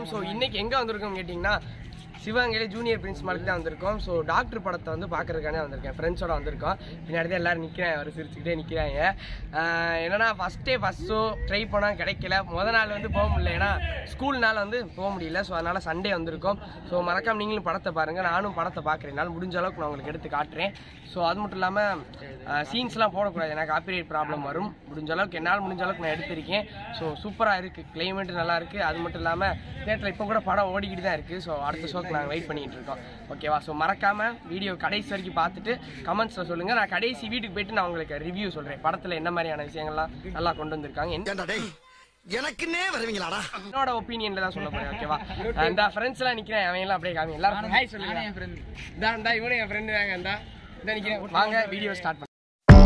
வணக்கம் ஸோ இன்னைக்கு எங்கே வந்திருக்கோம் கேட்டிங்கன்னா சிவகங்கையில ஜூனியர் பிரின்ஸ் மாலுக்கு தான் வந்திருக்கோம் ஸோ டாக்டர் படத்தை வந்து பார்க்கறதுக்கானே வந்திருக்கேன் ஃப்ரெண்ட்ஸோட வந்திருக்கோம் பின்னாடி தான் எல்லாரும் நிற்கிறேன் அவர் சிரிச்சுக்கிட்டே நிற்கிறாங்க என்னன்னா ஃபஸ்ட்டே ஃபஸ்ட் ஷோ ட்ரை பண்ணால் கிடைக்கல முத நாள் வந்து போக முடியல ஏன்னா ஸ்கூல்னால வந்து போக முடியல ஸோ அதனால் சண்டே வந்திருக்கோம் ஸோ மறக்காம நீங்களும் படத்தை பாருங்கள் நானும் படத்தை பார்க்குறேன் என்னால் முடிஞ்ச அளவுக்கு நான் உங்களுக்கு எடுத்து காட்டுறேன் ஸோ அது மட்டும் இல்லாமல் சீன்ஸ்லாம் போடக்கூடாது எனக்கு காப்பிரைட் ப்ராப்ளம் வரும் முடிஞ்ச அளவுக்கு என்னால் முடிஞ்ச அளவுக்கு நான் எடுத்திருக்கேன் ஸோ சூப்பராக இருக்குது கிளைமேட் நல்லா இருக்குது அது மட்டும் இல்லாமல் தேட்டரில் இப்போ கூட படம் ஓடிக்கிட்டு தான் இருக்குது ஸோ அடுத்த ஷோக்கு நாங்கள் வெயிட் பண்ணிட்டு இருக்கோம் ஓகேவா ஸோ மறக்காமல் வீடியோ கடைசி வரைக்கும் பார்த்துட்டு கமெண்ட்ஸில் சொல்லுங்கள் நான் கடைசி வீட்டுக்கு போயிட்டு நான் உங்களுக்கு ரிவ்யூ சொல்கிறேன் படத்தில் என்ன மாதிரியான விஷயங்கள்லாம் நல்லா கொண்டு வந்திருக்காங்க என்ன- ஏண்டா டேய் எனக்குன்னே வருவீங்களாடா என்னோட ஒப்பீனியன்ல தான் சொல்ல போறேன் ஓகேவா இந்த ஃப்ரெண்ட்ஸ் எல்லாம் நிக்கிறேன் அவன் எல்லாம் அப்படியே காமி எல்லாரும் ஹாய் சொல்லுங்க என் ஃப்ரெண்ட் இந்தா இந்தா இவனு என் ஃப்ரெண்ட் தாங்க இந்தா இந்தா நிக்கிறேன் வாங்க வீடியோ ஸ்டார்ட் பண்ண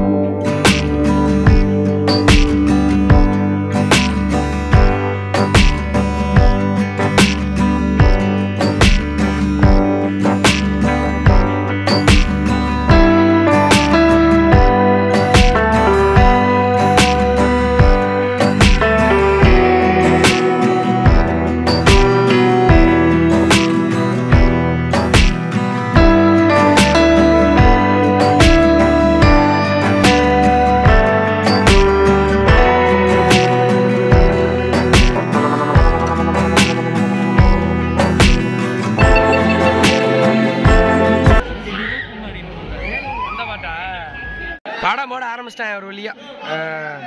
எந்த பாட்டா படம் போட ஆரம்பிச்சிட்டேன் ஒரு வழியா அஹ்.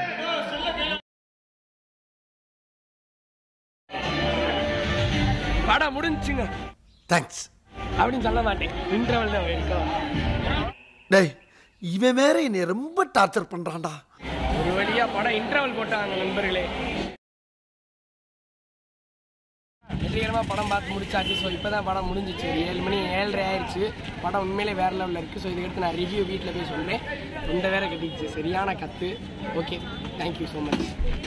படம் முடிஞ்சுங்க தேங்க்ஸ் அப்படின்னு சொல்ல மாட்டேன் இன்டர்வல் தான் இருக்கோம் டேய் இவன் வேற என்னை ரொம்ப டார்ச்சர் பண்றான்டா ஒரு வழியா படம் இன்டர்வல் போட்டாங்க நண்பர்களே வெற்றிகரமாக படம் பார்த்து முடிச்சாச்சு ஸோ இப்போ தான் படம் முடிஞ்சிச்சு ஒரு ஏழு மணி ஏழரை ஆயிடுச்சு படம் உண்மையிலே வேற லெவலில் இருக்குது ஸோ இதுக்கடுத்து நான் ரிவ்யூ வீட்டில் போய் சொல்கிறேன் ரெண்டு வேற கட்டிச்சு சரியான கத்து okay thank you so much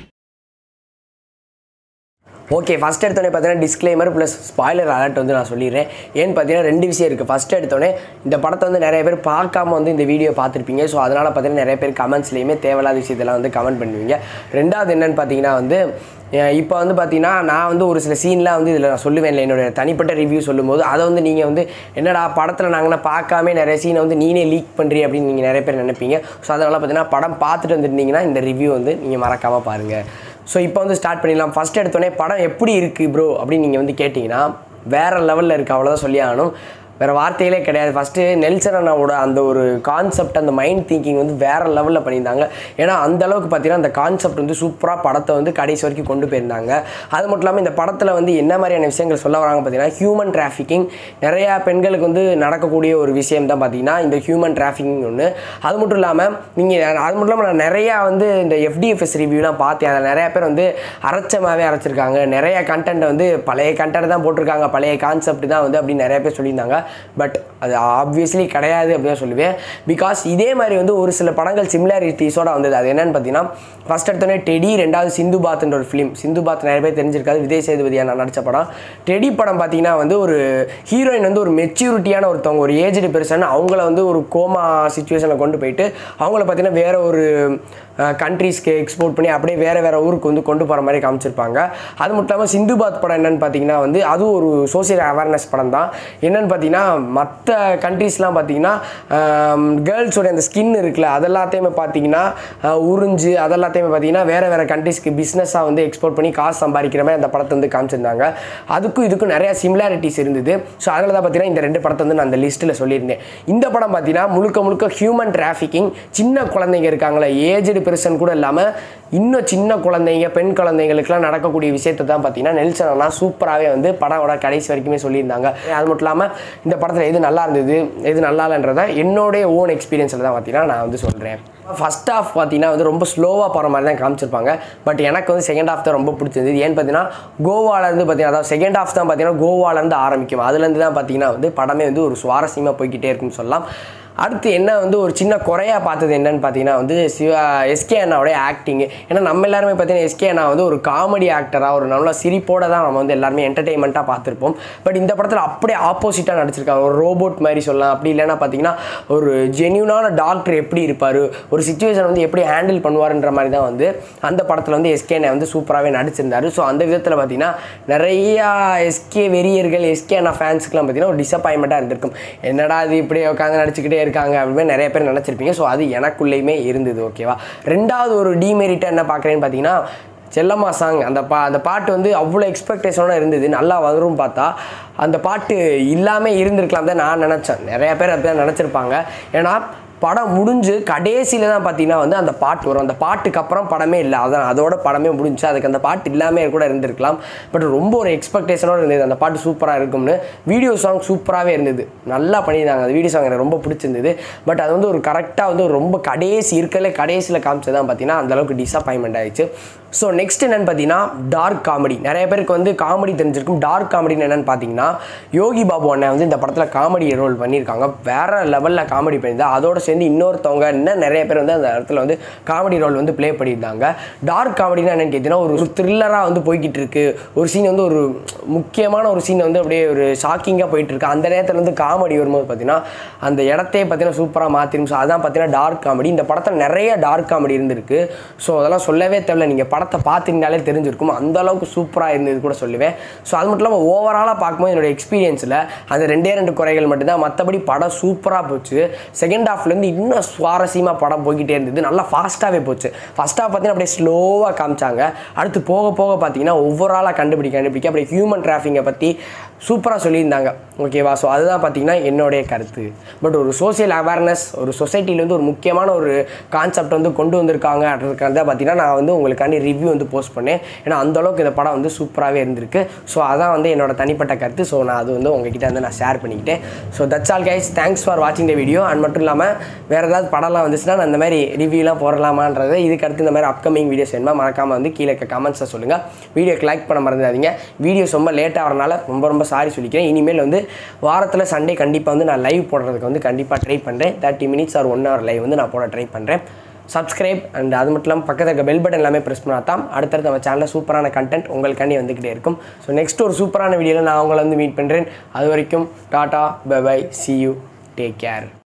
okay first எடுத்தோடனே பார்த்தீங்கன்னா டிஸ்க்ளைமர் ப்ளஸ் ஸ்பாய்லர் அலர்ட் வந்து நான் சொல்லிடுறேன் ஏன்னு பார்த்தீங்கன்னா ரெண்டு விஷயம் இருக்குது ஃபஸ்ட் எடுத்தோடனே இந்த படத்தை வந்து நிறைய பேர் பார்க்காம வந்து இந்த வீடியோ பார்த்துருப்பீங்க ஸோ அதனால் பார்த்தீங்கன்னா நிறைய பேர் கமெண்ட்ஸ்லேயுமே தேவையில்லாத விஷயத்தெல்லாம் வந்து கமெண்ட் பண்ணுவீங்க ரெண்டாவது என்னன்னு பார்த்தீங்கன்னா வந்து அஹ் இப்போ வந்து பார்த்தீங்கன்னா நான் வந்து ஒரு சில சீன்லாம் வந்து இதில் நான் சொல்லுவேன் இல்லை என்னோட தனிப்பட்ட ரிவ்யூ சொல்லும்போது அதை வந்து நீங்கள் வந்து என்னடா படத்தில் நாங்கள்லாம் பார்க்காம நிறைய சீனை வந்து நீனே லீக் பண்ணுறீ அப்படின்னு நீங்கள் நிறைய பேர் நினைப்பீங்க ஸோ அதனால் பார்த்தீங்கன்னா படம் பார்த்துட்டு வந்துருந்தீங்கன்னா இந்த ரிவ்யூ வந்து நீங்கள் மறக்காமல் பாருங்கள் ஸோ இப்போ வந்து ஸ்டார்ட் பண்ணிடலாம் ஃபஸ்ட் எடுத்தோடனே படம் எப்படி இருக்குது ப்ரோ அப்படின்னு நீங்கள் வந்து கேட்டிங்கன்னா வேறு லெவலில் இருக்குது அவ்வளோதான் சொல்லி ஆகணும் வேறு வார்த்தைகளே கிடையாது ஃபஸ்ட்டு நெல்சன் அண்ணாவோட அந்த ஒரு கான்செப்ட் அந்த மைண்ட் திங்கிங் வந்து வேறு லெவலில் பண்ணியிருந்தாங்க ஏன்னா அந்த அளவுக்கு பார்த்தீங்கன்னா அந்த கான்செப்ட் வந்து சூப்பராக படத்தை வந்து கடைசி வரைக்கும் கொண்டு போயிருந்தாங்க அது மட்டும் இல்லாமல் இந்த படத்தில் வந்து என்ன மாதிரியான விஷயங்கள் சொல்ல வராங்க பார்த்தீங்கன்னா ஹியூமன் டிராஃபிக்கிங் நிறையா பெண்களுக்கு வந்து நடக்கக்கூடிய ஒரு விஷயம் தான் பார்த்தீங்கன்னா இந்த ஹியூமன் டிராஃபிக்கிங் ஒன்று அது மட்டும் இல்லாமல் நீங்கள் அது மட்டும் இல்லாமல் நான் நிறையா வந்து இந்த எஃப்டிஎஃப்எஸ் ரிவ்யூலாம் பார்த்தேன் அதில் நிறையா பேர் வந்து அரைச்சமாகவே அரைச்சிருக்காங்க நிறைய கண்டென்ட் வந்து பழைய கண்டென்ட் தான் போட்டிருக்காங்க பழைய கான்செப்ட் தான் வந்து அப்படின்னு நிறைய பேர் சொல்லியிருந்தாங்க பட் அது ஆப்வியஸ்லி கிடையாது அப்படின்னு தான் சொல்லுவேன் பிகாஸ் இதே மாதிரி வந்து ஒரு சில படங்கள் சிமிலாரிட்டிஸோட வந்தது அது என்னன்னு பார்த்தீங்கன்னா ஃபஸ்ட் எடுத்தோடனே டெடி ரெண்டாவது சிந்து பாத்ன்ற ஒரு ஃபிலிம் சிந்து பாத் நிறைய பேர் தெரிஞ்சிருக்காது விஜய் சேதுபதியா நான் நடித்த படம் டெடி படம் பார்த்தீங்கன்னா வந்து ஒரு ஹீரோயின் வந்து ஒரு மெச்சூரிட்டியான ஒருத்தவங்க ஒரு ஏஜ்டு பெர்சன் அவங்கள வந்து ஒரு கோமா சுச்சுவேஷனில் கொண்டு போயிட்டு அவங்கள பார்த்தீங்கன்னா வேற ஒரு கண்ட்ரீஸ்க்கு எக்ஸ்போர்ட் பண்ணி அப்படியே வேறு வேறு ஊருக்கு வந்து கொண்டு போகிற மாதிரி காமிச்சிருப்பாங்க அது மட்டும் இல்லாமல் சிந்து பாத் படம் என்னன்னு பார்த்தீங்கன்னா வந்து அதுவும் ஒரு சோசியல் அவேர்னஸ் படம் தான் என்னன்னு பார்த்தீங்கன்னா மற்ற கண்ட்ரீஸ்லாம் பார்த்தீங்கன்னா கேர்ள்ஸோட அந்த ஸ்கின் இருக்குல்ல அதெல்லாத்தையுமே பார்த்தீங்கன்னா ஆஹ், உறிஞ்சு அதெல்லாத்தையுமே பார்த்தீங்கன்னா வேறு வேறு கண்ட்ரீஸ்க்கு பிஸ்னஸாக வந்து எக்ஸ்போர்ட் பண்ணி காசு சம்பாதிக்கிற மாதிரி அந்த படத்தை வந்து காமிச்சிருந்தாங்க அதுக்கும் இதுக்கும் நிறைய சிமிலாரிட்டிஸ் இருந்தது ஸோ அதில் தான் பார்த்தீங்கன்னா இந்த ரெண்டு படத்தை வந்து நான் அந்த லிஸ்ட்டில் சொல்லியிருந்தேன் இந்த படம் பார்த்தீங்கன்னா முழுக்க முழுக்க ஹியூமன் டிராஃபிக்கிங் சின்ன குழந்தைங்க இருக்காங்களே ஏஜ்டு பெர்சன் கூட இல்லாமல் இன்னும் சின்ன குழந்தைங்க பெண் குழந்தைங்களுக்குலாம் நடக்கக்கூடிய விஷயத்தை தான் பார்த்தீங்கன்னா நெல்சன் அண்ணா சூப்பராகவே வந்து படமோட கடைசி வரைக்குமே சொல்லியிருந்தாங்க அது மட்டும் இல்லாமல் இந்த படத்தில் எது நல்லா இருந்தது எது நல்லா இல்லைன்றதை என்னுடைய ஓன் எக்ஸ்பீரியன்ஸில் தான் பார்த்தீங்கன்னா நான் வந்து சொல்கிறேன் ஃபர்ஸ்ட் ஹாஃப் பார்த்தீங்கன்னா வந்து ரொம்ப ஸ்லோவாக போகிற மாதிரி தான் காமிச்சிருப்பாங்க பட் எனக்கு வந்து செகண்ட் ஹாஃப் தான் ரொம்ப பிடிச்சிருந்தது ஏன்னு பார்த்தீங்கன்னா கோவாலேருந்து பார்த்தீங்கன்னா அதாவது செகண்ட் ஹாஃப் தான் பார்த்தீங்கன்னா கோவாலேருந்து ஆரம்பிக்கும் அதுலேருந்து தான் பார்த்தீங்கன்னா வந்து படமே வந்து ஒரு சுவாரஸ்யமாக போய்க்கிட்டே இருக்குன்னு சொல்லலாம் அடுத்து என்ன வந்து ஒரு சின்ன குறையாக பார்த்தது என்னன்னு பார்த்தீங்கன்னா வந்து சிவா எஸ்கே அண்ணாவுடைய ஆக்டிங்கு ஏன்னா நம்ம எல்லாருமே பார்த்தீங்கன்னா எஸ்கே நான் வந்து ஒரு காமெடி ஆக்டராக ஒரு நல்ல சிரிப்போட தான் நம்ம வந்து எல்லாருமே என்டர்டெயின்மெண்ட்டாக பார்த்துருப்போம் பட் இந்த படத்தில் அப்படியே ஆப்போசிட்டாக நடிச்சிருக்காங்க ஒரு ரோபோட் மாதிரி சொல்லலாம் அப்படி இல்லைன்னா பார்த்தீங்கன்னா ஒரு ஜென்யூனான டாக்டர் எப்படி இருப்பார் ஒரு சுச்சுவேஷன் வந்து எப்படி ஹேண்டில் பண்ணுவாருன்ற மாதிரி தான் வந்து அந்த படத்தில் வந்து எஸ்கே வந்து சூப்பராகவே நடிச்சிருந்தாரு ஸோ அந்த விதத்தில் பார்த்தீங்கன்னா நிறையா எஸ்கே வெறியர்கள் எஸ்கே அண்ணா ஃபேன்ஸுக்குலாம் பார்த்தீங்கன்னா ஒரு டிசப்பாயின்மெண்ட்டாக இருந்திருக்கும் என்னடா இது இப்படி உட்காந்து நடிச்சுக்கிட்டே இருக்காங்க அப்படின்னு நிறைய பேர் நினச்சிருப்பீங்க ஸோ அது எனக்குள்ளேயுமே இருந்தது ஓகேவா ரெண்டாவது ஒரு டிமெரிட்டாக என்ன பார்க்குறேன்னு பார்த்தீங்கன்னா செல்லம்மா சாங் அந்த பா அந்த பாட்டு வந்து அவ்வளோ எக்ஸ்பெக்டேஷனோட இருந்தது நல்லா வரும் பார்த்தா அந்த பாட்டு இல்லாமல் இருந்திருக்கலாம் தான் நான் நினச்சேன் நிறைய பேர் அப்படி தான் நினச்சிருப்பாங்க ஏன்னா படம் முடிஞ்சு கடைசியில் தான் பார்த்தீங்கன்னா வந்து அந்த பாட்டு வரும் அந்த பாட்டுக்கு அப்புறம் படமே இல்லை அதான் அதோட படமே முடிஞ்சு அதுக்கு அந்த பாட்டு இல்லாமல் கூட இருந்திருக்கலாம் பட் ரொம்ப ஒரு எக்ஸ்பெக்டேஷனோட இருந்தது அந்த பாட்டு சூப்பராக இருக்கும்னு வீடியோ சாங் சூப்பராகவே இருந்தது நல்லா பண்ணியிருந்தாங்க அந்த வீடியோ சாங் எனக்கு ரொம்ப பிடிச்சிருந்தது பட் அது வந்து ஒரு கரெக்டாக வந்து ஒரு ரொம்ப கடைசி இருக்கல கடைசியில் காமிச்சது தான் பார்த்தீங்கன்னா அந்தளவுக்கு டிசப்பாயின்மெண்ட் ஆயிடுச்சு ஸோ நெக்ஸ்ட் என்னென்னு பார்த்தீங்கன்னா டார்க் காமெடி நிறைய பேருக்கு வந்து காமெடி தெரிஞ்சிருக்கும் டார்க் காமெடின்னு என்னென்னு பார்த்தீங்கன்னா யோகி பாபு அண்ணன் வந்து இந்த படத்தில் காமெடி ரோல் பண்ணியிருக்காங்க வேற லெவலில் காமெடி பண்ணியிருந்தா அதோட சேர்ந்து இன்னொருத்தவங்க இன்னும் நிறைய பேர் வந்து அந்த இடத்துல வந்து காமெடி ரோல் வந்து ப்ளே பண்ணியிருந்தாங்க டார்க் காமெடினா என்னென்னு கேட்டிங்கன்னா ஒரு த்ரில்லராக வந்து போய்கிட்டு இருக்கு ஒரு சீன் வந்து ஒரு முக்கியமான ஒரு சீன் வந்து அப்படியே ஒரு ஷாக்கிங்காக போயிட்டு இருக்கு அந்த நேரத்தில் வந்து காமெடி வரும்போது பார்த்தீங்கன்னா அந்த இடத்தையே பார்த்தீங்கன்னா சூப்பராக மாற்றிடும் ஸோ அதான் பார்த்தீங்கன்னா டார்க் காமெடி இந்த படத்தில் நிறைய டார்க் காமெடி இருந்திருக்கு ஸோ அதெல்லாம் சொல்லவே தேவையில்ல நீங்கள் படத்தை பார்த்துருந்தாலே தெரிஞ்சிருக்கும் அந்த அளவுக்கு சூப்பராக இருந்தது கூட சொல்லுவேன் ஸோ அது மட்டும் இல்லாமல் ஓவராலாக பார்க்கும்போது என்னோட எக்ஸ்பீரியன்ஸில் அந்த ரெண்டே ரெண்டு குறைகள் மட்டும்தான் மற்றபடி படம் சூப்பராக போச்சு செகண்ட் ஹாஃப்லேருந்து இன்னும் சுவாரஸ்யமாக படம் போய்கிட்டே இருந்தது நல்லா ஃபாஸ்ட்டாகவே போச்சு ஃபஸ்ட் ஹாஃப் பார்த்தீங்கன்னா அப்படியே ஸ்லோவாக காமிச்சாங்க அடுத்து போக போக பார்த்தீங்கன்னா ஓவராலாக கண்டுபிடிக்க கண்டுபிடிக்க அப்படியே ஹியூமன் டிராஃபிங்கை பற்றி சூப்பராக சொல்லியிருந்தாங்க ஓகேவா ஸோ அதுதான் பார்த்தீங்கன்னா என்னுடைய கருத்து பட் ஒரு சோசியல் அவேர்னஸ் ஒரு சொசைட்டிலேருந்து ஒரு முக்கியமான ஒரு கான்செப்ட் வந்து கொண்டு வந்திருக்காங்க அப்படின்றத பார்த்தீங்கன்னா நான் வந்து உங்களுக்காண்டி ரிவ்யூ வந்து போஸ்ட் பண்ணேன் ஏன்னா அந்த அளவுக்கு இந்த படம் வந்து சூப்பராகவே இருந்திருக்கு ஸோ அதான் வந்து என்னோட தனிப்பட்ட கருத்து ஸோ நான் அது வந்து உங்ககிட்ட வந்து நான் ஷேர் பண்ணிக்கிட்டேன் so that's all guys thanks for வாட்சிங் த வீடியோ அண்ட் மட்டும் இல்லாமல் வேறு ஏதாவது படம்லாம் வந்துச்சுன்னா நான் இந்த மாதிரி ரிவ்யூலாம் போடலாமான்றது இதுக்கு அடுத்து இந்த மாதிரி அப்கமிங் வீடியோஸ் வேணுமா மறக்காமல் வந்து கீழே கமெண்ட்ஸை சொல்லுங்கள் வீடியோக்கு லைக் பண்ண மறந்துடாதீங்க வீடியோஸ் ரொம்ப லேட்டாக வரனால ரொம்ப ரொம்ப சாரி சொல்லிக்கிறேன் இனிமேல் வந்து வாரத்தில் சண்டே கண்டிப்பாக வந்து நான் லைவ் போடுறதுக்கு வந்து கண்டிப்பாக ட்ரை பண்ணுறேன் thirty minutes or one hour live வந்து நான் போட ட்ரை பண்ணுறேன் சப்ஸ்கிரைப் அண்ட் அது மட்டும் இல்லாமல் பக்கத்தில் இருக்க பெல் பட்டன் எல்லாமே ப்ரெஸ் பண்ணால் தான் அடுத்தடுத்து நம்ம சேனலில் சூப்பரான கண்டென்ட் உங்களுக்காண்டி வந்துக்கிட்டே இருக்கும் ஸோ நெக்ஸ்ட் ஒரு சூப்பரான வீடியோவில் நான் உங்களை வந்து மீட் பண்ணுறேன் அது வரைக்கும் டாட்டா bye bye see you take care